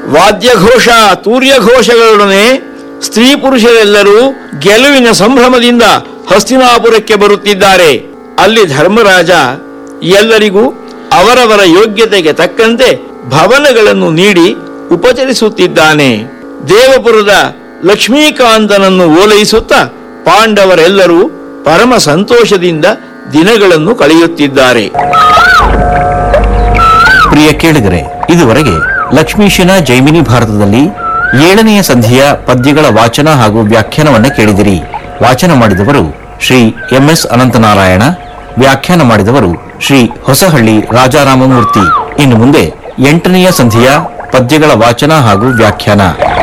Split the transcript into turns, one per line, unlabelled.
ವಾದ್ಯಘೋಷ ತೂರ್ಯಘೋಷಗಳೊಡನೆ ಸ್ತ್ರೀ ಪುರುಷರೆಲ್ಲರೂ ಗೆಲುವಿನ ಸಂಭ್ರಮದಿಂದ ಹಸ್ತಿನಾಪುರಕ್ಕೆ ಬರುತ್ತಿದ್ದಾರೆ ಅಲ್ಲಿ ಧರ್ಮರಾಜ ಎಲ್ಲರಿಗೂ ಅವರವರ ಯೋಗ್ಯತೆಗೆ ತಕ್ಕಂತೆ ಭವನಗಳನ್ನು ನೀಡಿ ಉಪಚರಿಸುತ್ತಿದ್ದಾನೆ ದೇವಪುರದ ಲಕ್ಷ್ಮೀಕಾಂತನನ್ನು ಓಲೈಸುತ್ತಾ ಪಾಂಡವರೆಲ್ಲರೂ ಪರಮ ಸಂತೋಷದಿಂದ ದಿನಗಳನ್ನು ಕಳೆಯುತ್ತಿದ್ದಾರೆ
ಪ್ರಿಯ ಕೇಳಿದರೆ ಇದುವರೆಗೆ ಲಕ್ಷ್ಮೀಶನ ಜೈಮಿನಿ ಭಾರತದಲ್ಲಿ ಏಳನೆಯ ಸಂಧಿಯ ಪದ್ಯಗಳ ವಾಚನ ಹಾಗೂ ವ್ಯಾಖ್ಯಾನವನ್ನ ಕೇಳಿದಿರಿ ವಾಚನ ಮಾಡಿದವರು ಶ್ರೀ ಎಂಎಸ್ ಅನಂತನಾರಾಯಣ ವ್ಯಾಖ್ಯಾನ ಮಾಡಿದವರು ಶ್ರೀ ಹೊಸಹಳ್ಳಿ ರಾಜಾರಾಮಮೂರ್ತಿ ಇನ್ನು ಮುಂದೆ ಎಂಟನೆಯ ಸಂಧಿಯ ಪದ್ಯಗಳ ವಾಚನ ಹಾಗೂ ವ್ಯಾಖ್ಯಾನ